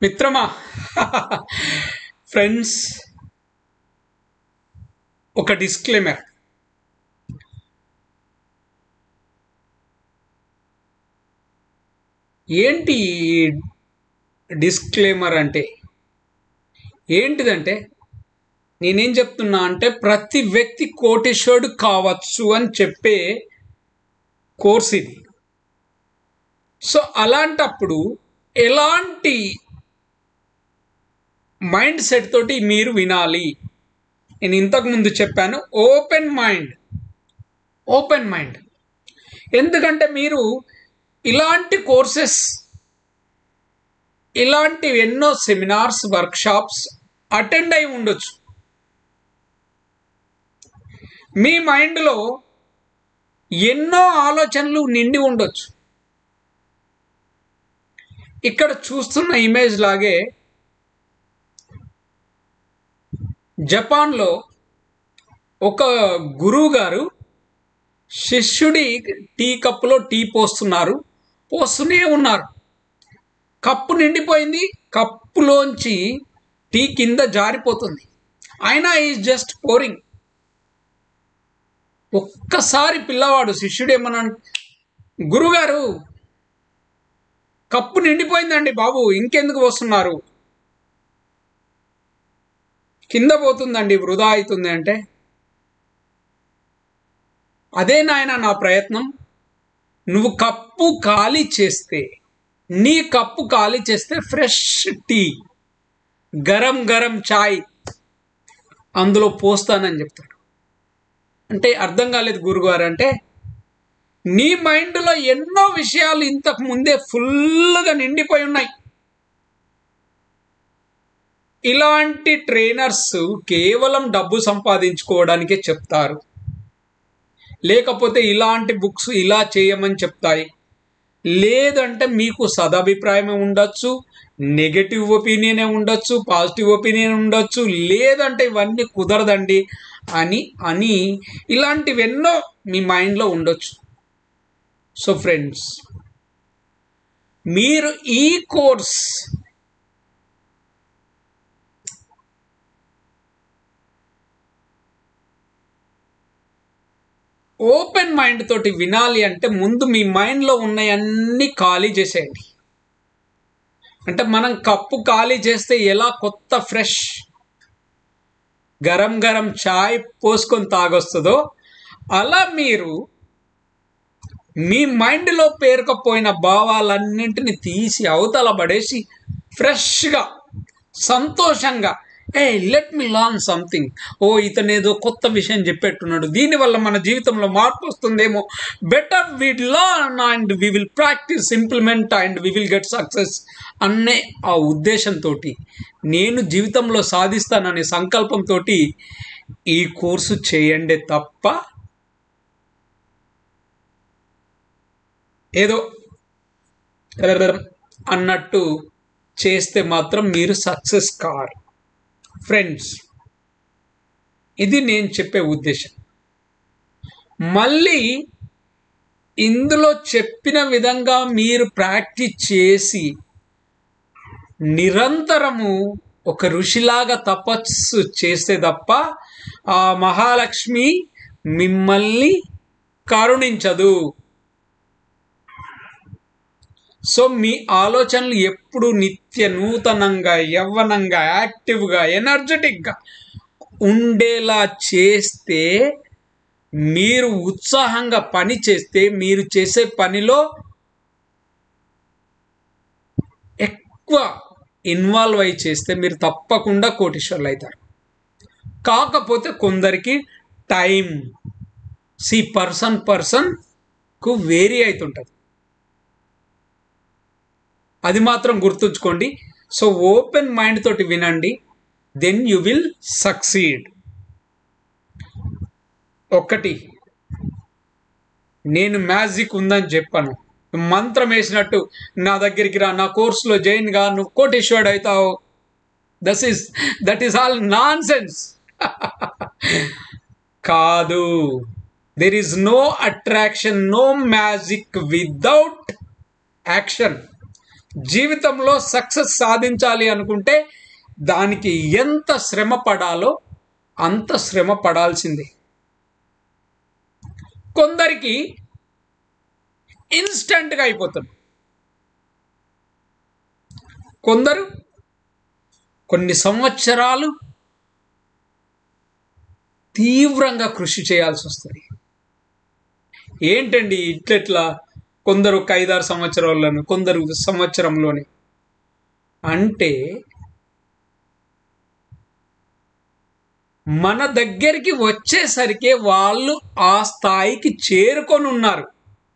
మిత్రమా ఫ్రెండ్స్ ఒక డిస్క్లైమర్ ఏంటి డిస్క్లైమర్ అంటే ఏంటిదంటే నేనేం చెప్తున్నా అంటే ప్రతి వ్యక్తి కోటేశ్వరుడు కావచ్చు అని చెప్పే కోర్స్ ఇది సో అలాంటప్పుడు ఎలాంటి మైండ్ సెట్ తోటి మీరు వినాలి నేను ఇంతకు ముందు చెప్పాను ఓపెన్ మైండ్ ఓపెన్ మైండ్ ఎందుకంటే మీరు ఇలాంటి కోర్సెస్ ఇలాంటి ఎన్నో సెమినార్స్ వర్క్షాప్స్ అటెండ్ అయి ఉండొచ్చు మీ మైండ్లో ఎన్నో ఆలోచనలు నిండి ఉండొచ్చు ఇక్కడ చూస్తున్న ఇమేజ్ లాగే జపాన్లో ఒక గురువు గారు శిష్యుడి టీ కప్పులో టీ పోస్తున్నారు పోస్తూనే ఉన్నారు కప్పు నిండిపోయింది కప్పులోంచి టీ కింద జారిపోతుంది అయినా ఈజ్ జస్ట్ పోరింగ్ ఒక్కసారి పిల్లవాడు శిష్యుడు ఏమన్నా గురుగారు కప్పు నిండిపోయిందండి బాబు ఇంకెందుకు వస్తున్నారు కింద పోతుందండి వృధా అవుతుంది అంటే అదే నాయన నా ప్రయత్నం నువ్వు కప్పు ఖాళీ చేస్తే నీ కప్పు ఖాళీ చేస్తే ఫ్రెష్ టీ గరం గరం చాయ్ అందులో పోస్తానని చెప్తాడు అంటే అర్థం కాలేదు గురుగారు అంటే నీ మైండ్లో ఎన్నో విషయాలు ఇంతకు ముందే ఫుల్గా నిండిపోయి ఉన్నాయి ఇలాంటి ట్రైనర్స్ కేవలం డబ్బు సంపాదించుకోవడానికే చెప్తారు లేకపోతే ఇలాంటి బుక్స్ ఇలా చేయమని చెప్తాయి లేదంటే మీకు సదాభిప్రాయమే ఉండొచ్చు నెగటివ్ ఒపీనియనే ఉండొచ్చు పాజిటివ్ ఒపీనియన్ ఉండొచ్చు లేదంటే ఇవన్నీ కుదరదండి అని అని ఇలాంటివెన్నో మీ మైండ్లో ఉండొచ్చు సో ఫ్రెండ్స్ మీరు ఈ కోర్స్ ఓపెన్ మైండ్ తోటి వినాలి అంటే ముందు మీ మైండ్లో ఉన్నవన్నీ ఖాళీ చేసేయండి అంటే మనం కప్పు ఖాళీ చేస్తే ఎలా కొత్త ఫ్రెష్ గరం గరం చాయ్ పోసుకొని తాగొస్తుందో అలా మీరు మీ మైండ్లో పేరుకపోయిన భావాలన్నింటిని తీసి అవతల పడేసి ఫ్రెష్గా సంతోషంగా ఏ లెట్ మీ లాన్ సంథింగ్ ఓ ఇతను ఏదో కొత్త విషయం చెప్పేట్టున్నాడు దీనివల్ల మన జీవితంలో మార్పు వస్తుందేమో better we learn and we will practice implement and we will get success అనే ఆ ఉద్దేశంతో నేను జీవితంలో సాధిస్తాననే సంకల్పంతో ఈ కోర్సు చేయండి తప్ప ఏదో అన్నట్టు చేస్తే మాత్రం మీరు సక్సెస్ కారు ఫ్రెండ్స్ ఇది నేను చెప్పే ఉద్దేశం మళ్ళీ ఇందులో చెప్పిన విధంగా మీరు ప్రాక్టీస్ చేసి నిరంతరము ఒక ఋషిలాగా తపస్సు చేస్తే తప్ప ఆ మహాలక్ష్మి మిమ్మల్ని కరుణించదు సో మీ ఆలోచనలు ఎప్పుడు నిత్య నూతనంగా యవ్వనంగా యాక్టివ్గా ఎనర్జెటిక్గా ఉండేలా చేస్తే మీరు ఉత్సాహంగా పని చేస్తే మీరు చేసే పనిలో ఎక్కువ ఇన్వాల్వ్ అయి చేస్తే మీరు తప్పకుండా కోటీశ్వర్లు అవుతారు కాకపోతే కొందరికి టైం సి పర్సన్ పర్సన్కు వేరీ అవుతుంటుంది అది మాత్రం గుర్తుంచుకోండి సో ఓపెన్ మైండ్ తోటి వినండి దెన్ యు విల్ సక్సీడ్ ఒకటి నేను మ్యాజిక్ ఉందని చెప్పాను మంత్రం వేసినట్టు నా దగ్గరికి రా నా కోర్సులో జైన్ గా నువ్వు కోటేశ్వరుడు అవుతావు this is that is all nonsense కాదు there is no attraction no magic without action జీవితంలో సక్సెస్ సాధించాలి అనుకుంటే దానికి ఎంత శ్రమ పడాలో అంత శ్రమ పడాల్సిందే కొందరికి ఇన్స్టంట్గా అయిపోతుంది కొందరు కొన్ని సంవత్సరాలు తీవ్రంగా కృషి చేయాల్సి వస్తుంది ఏంటండి ఇట్లెట్లా కొందరు ఒక ఐదారు సంవత్సరాలను కొందరు సంవత్సరంలోనే అంటే మన దగ్గరికి వచ్చేసరికి వాళ్ళు ఆ స్థాయికి చేరుకొని ఉన్నారు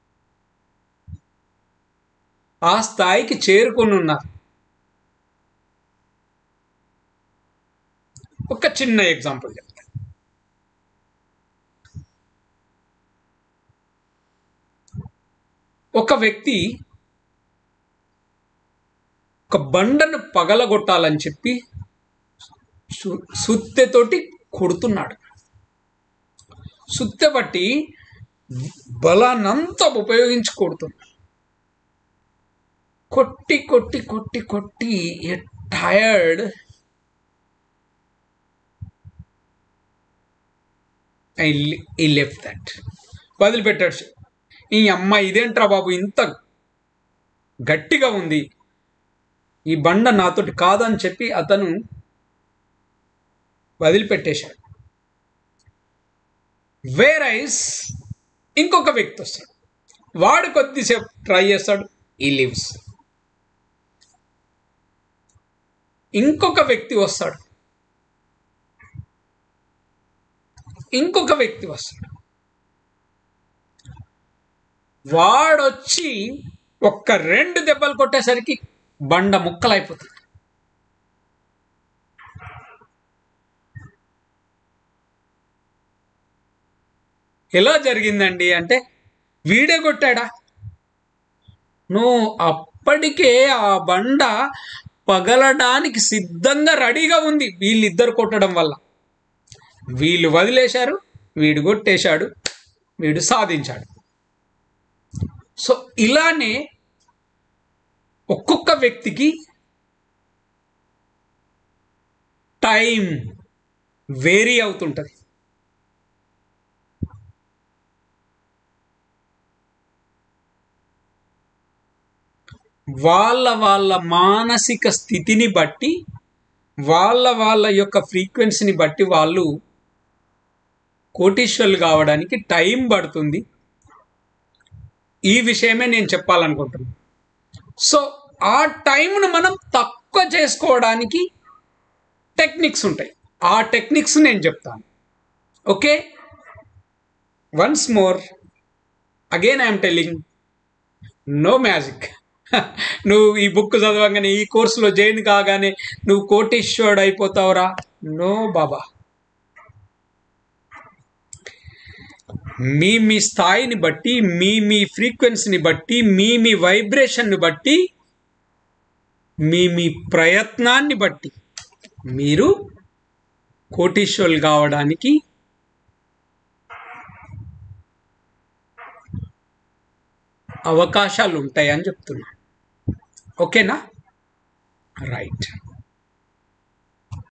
ఆ స్థాయికి చేరుకొని ఉన్నారు ఒక చిన్న ఎగ్జాంపుల్ చెప్తా ఒక వ్యక్తి ఒక బండను పగలగొట్టాలని చెప్పి సు- సుత్తెతోటి కొడుతున్నాడు సుత్తె బట్టి బలాన్నంతా ఉపయోగించి కొడుతున్నాడు కొట్టి కొట్టి కొట్టి కొట్టి టయర్డ్ ఐ ఈ లెఫ్ట్ దట్ వదిలిపెట్టాడు ఈ అమ్మ ఇదేంట్రా బాబు ఇంత గట్టిగా ఉంది ఈ బండ నాతోటి కాదని చెప్పి అతను వదిలిపెట్టేశాడు వేరైస్ ఇంకొక వ్యక్తి వస్తాడు వాడు కొద్దిసేపు ట్రై చేస్తాడు ఈ లివ్స్ ఇంకొక వ్యక్తి వస్తాడు ఇంకొక వ్యక్తి వస్తాడు వాడొచ్చి ఒక్క రెండు దెబ్బలు కొట్టేసరికి బండ ముక్కలైపోతుంది ఎలా జరిగిందండి అంటే వీడే కొట్టాడా నువ్వు అప్పటికే ఆ బండ పగలడానికి సిద్ధంగా రెడీగా ఉంది వీళ్ళిద్దరు కొట్టడం వల్ల వీళ్ళు వదిలేశారు వీడు కొట్టేశాడు వీడు సాధించాడు సో ఇలానే ఒక్కొక్క వ్యక్తికి టైం వేరీ అవుతుంటుంది వాళ్ళ వాళ్ళ మానసిక స్థితిని బట్టి వాళ్ళ వాళ్ళ యొక్క ఫ్రీక్వెన్సీని బట్టి వాళ్ళు కోటీశ్వర్లు కావడానికి టైం పడుతుంది ఈ విషయమే నేను చెప్పాలనుకుంటున్నాను సో ఆ టైంను మనం తక్కువ చేసుకోవడానికి టెక్నిక్స్ ఉంటాయి ఆ టెక్నిక్స్ నేను చెప్తాను okay once more again I'm telling no magic నువ్వు ఈ బుక్ చదవగానే ఈ కోర్సులో జాయిన్ కాగానే నువ్వు కోటీశ్వరుడు అయిపోతావురా నో బాబా మీ మీ స్థాయిని బట్టి మీ మీ ఫ్రీక్వెన్సీని బట్టి మీ మీ వైబ్రేషన్ని బట్టి మీ మీ ప్రయత్నాన్ని బట్టి మీరు కోటీశ్వరులు కావడానికి అవకాశాలు ఉంటాయని చెప్తున్నా ఓకేనా రైట్